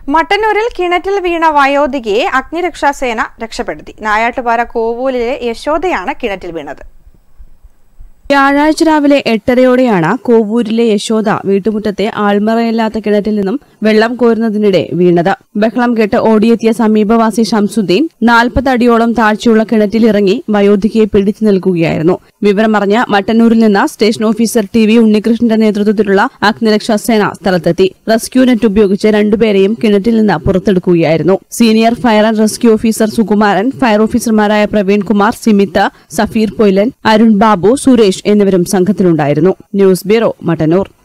മട്ടന്നൂരിൽ കിണറ്റിൽ വീണ വയോധികയെ അഗ്നിരക്ഷാസേന രക്ഷപ്പെടുത്തി നായാട്ടുപാറ കോവൂലിലെ യശോദയാണ് കിണറ്റിൽ വീണത് വ്യാഴാഴ്ച രാവിലെ എട്ടരയോടെയാണ് കോവൂരിലെ യശോദ വീട്ടുമുറ്റത്തെ ആൾമറയില്ലാത്ത കിണറ്റിൽ നിന്നും വെള്ളം കോരുന്നതിനിടെ വീണത് ബഹളം കേട്ട് ഓടിയെത്തിയ സമീപവാസി ഷംസുദ്ദീൻ നാൽപ്പത് അടിയോളം താഴ്ചയുള്ള കിണറ്റിലിറങ്ങി വയോധികയെ പിടിച്ചു നിൽക്കുകയായിരുന്നു വിവരമറിഞ്ഞ മട്ടന്നൂരിൽ നിന്ന് സ്റ്റേഷൻ ഓഫീസർ ടി വി ഉണ്ണികൃഷ്ണന്റെ നേതൃത്വത്തിലുള്ള അഗ്നിരക്ഷാസേന സ്ഥലത്തെത്തി റെസ്ക്യൂ നെറ്റ് ഉപയോഗിച്ച് രണ്ടുപേരെയും കിണറ്റിൽ നിന്ന് പുറത്തെടുക്കുകയായിരുന്നു senior fire and rescue officer Sukumaran fire ഓഫീസർമാരായ പ്രവീൺ കുമാർ സിമിത്ത് സഫീർ പൊയ്ലൻ അരുൺ ബാബു സുരേഷ് എന്നിവരും സംഘത്തിലുണ്ടായിരുന്നു ന്യൂസ് ബ്യൂറോ മട്ടന്നൂർ